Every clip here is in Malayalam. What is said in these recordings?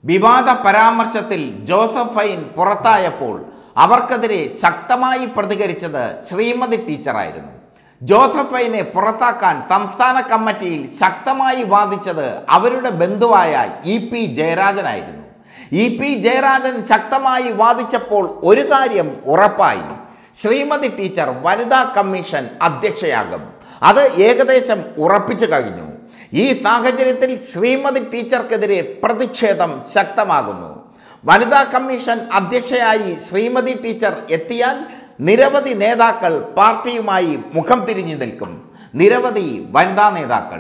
വിവാദ പരാമർശത്തിൽ ജോസഫ് ഫൈൻ പുറത്തായപ്പോൾ അവർക്കെതിരെ ശക്തമായി പ്രതികരിച്ചത് ശ്രീമതി ടീച്ചറായിരുന്നു ജോസഫ് ഫൈനെ പുറത്താക്കാൻ സംസ്ഥാന കമ്മിറ്റിയിൽ ശക്തമായി വാദിച്ചത് അവരുടെ ബന്ധുവായ ഇ പി ജയരാജനായിരുന്നു ഇ പി ജയരാജൻ ശക്തമായി വാദിച്ചപ്പോൾ ഒരു കാര്യം ഉറപ്പായി ശ്രീമതി ടീച്ചർ വനിതാ കമ്മീഷൻ അധ്യക്ഷയാകും അത് ഏകദേശം ഉറപ്പിച്ചു കഴിഞ്ഞു ഈ സാഹചര്യത്തിൽ ശ്രീമതി ടീച്ചർക്കെതിരെ പ്രതിഷേധം ശക്തമാകുന്നു വനിതാ കമ്മീഷൻ അധ്യക്ഷയായി ശ്രീമതി ടീച്ചർ എത്തിയാൽ നിരവധി നേതാക്കൾ പാർട്ടിയുമായി മുഖം തിരിഞ്ഞു നിൽക്കും നിരവധി വനിതാ നേതാക്കൾ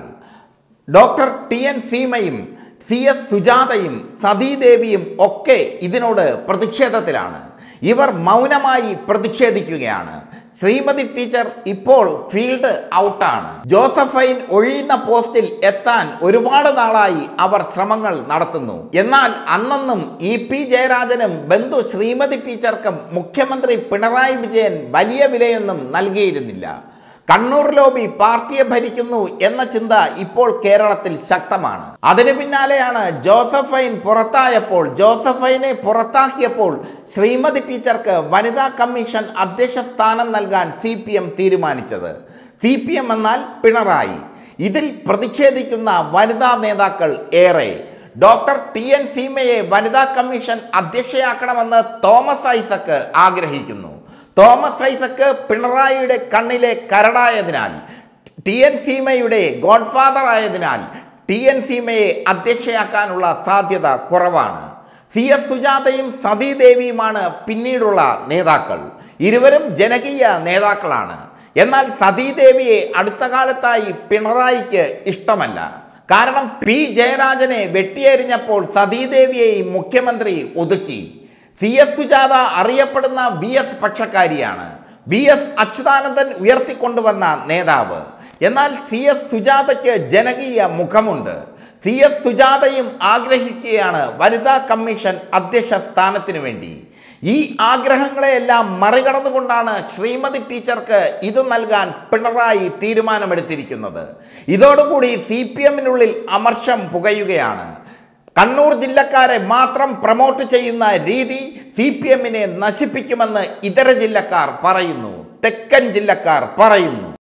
ഡോക്ടർ ടി എൻ സീമയും സി എസ് സുജാതയും സതീദേവിയും ഒക്കെ ഇതിനോട് പ്രതിഷേധത്തിലാണ് ഇവർ മൗനമായി പ്രതിഷേധിക്കുകയാണ് ശ്രീമതി ടീച്ചർ ഇപ്പോൾ ഫീൽഡ് ഔട്ടാണ് ജോസഫൈൻ ഒഴിയുന്ന പോസ്റ്റിൽ എത്താൻ ഒരുപാട് നാളായി അവർ ശ്രമങ്ങൾ നടത്തുന്നു എന്നാൽ അന്നൊന്നും ഇ പി ജയരാജനും ബന്ധു ശ്രീമതി ടീച്ചർക്കും മുഖ്യമന്ത്രി പിണറായി വിജയൻ വലിയ വിലയൊന്നും നൽകിയിരുന്നില്ല കണ്ണൂർ ലോബി പാർട്ടിയെ ഭരിക്കുന്നു എന്ന ചിന്ത ഇപ്പോൾ കേരളത്തിൽ ശക്തമാണ് അതിനു പിന്നാലെയാണ് ജോസഫൈൻ പുറത്തായപ്പോൾ ജോസഫൈനെ പുറത്താക്കിയപ്പോൾ ശ്രീമതി ടീച്ചർക്ക് വനിതാ കമ്മീഷൻ അധ്യക്ഷ സ്ഥാനം നൽകാൻ സി പി എം തീരുമാനിച്ചത് സി പി എം എന്നാൽ പിണറായി ഇതിൽ പ്രതിഷേധിക്കുന്ന വനിതാ നേതാക്കൾ ഏറെ ഡോക്ടർ ടി എൻ സീമയെ വനിതാ കമ്മീഷൻ അധ്യക്ഷയാക്കണമെന്ന് തോമസ് ഐസക്ക് ആഗ്രഹിക്കുന്നു തോമസ് ഐസക്ക് പിണറായിയുടെ കണ്ണിലെ കരടായതിനാൽ ടി എൻ സീമയുടെ ഗോഡ്ഫാദർ ആയതിനാൽ ടി എൻ സീമയെ അധ്യക്ഷയാക്കാനുള്ള സാധ്യത കുറവാണ് സി എസ് സുജാതയും സതീദേവിയുമാണ് പിന്നീടുള്ള നേതാക്കൾ ഇരുവരും ജനകീയ നേതാക്കളാണ് എന്നാൽ സതീദേവിയെ അടുത്ത കാലത്തായി പിണറായിക്ക് ഇഷ്ടമല്ല കാരണം പി ജയരാജനെ വെട്ടിയെറിഞ്ഞപ്പോൾ സതീദേവിയെയും മുഖ്യമന്ത്രി ഒതുക്കി സി എസ് സുജാത അറിയപ്പെടുന്ന വി എസ് പക്ഷക്കാരിയാണ് വി എസ് അച്യുതാനന്ദൻ ഉയർത്തിക്കൊണ്ടുവന്ന നേതാവ് എന്നാൽ സി എസ് സുജാതയ്ക്ക് ജനകീയ മുഖമുണ്ട് സി എസ് സുജാതയും ആഗ്രഹിക്കുകയാണ് വനിതാ കമ്മീഷൻ അധ്യക്ഷ സ്ഥാനത്തിനു വേണ്ടി ഈ ആഗ്രഹങ്ങളെയെല്ലാം മറികടന്നുകൊണ്ടാണ് ശ്രീമതി ടീച്ചർക്ക് ഇത് നൽകാൻ പിണറായി തീരുമാനമെടുത്തിരിക്കുന്നത് ഇതോടുകൂടി സി പി എമ്മിനുള്ളിൽ അമർഷം പുകയുകയാണ് കണ്ണൂർ ജില്ലക്കാരെ മാത്രം പ്രൊമോട്ട് ചെയ്യുന്ന രീതി സി പി എമ്മിനെ നശിപ്പിക്കുമെന്ന് ഇതര ജില്ലക്കാർ പറയുന്നു തെക്കൻ ജില്ലക്കാർ പറയുന്നു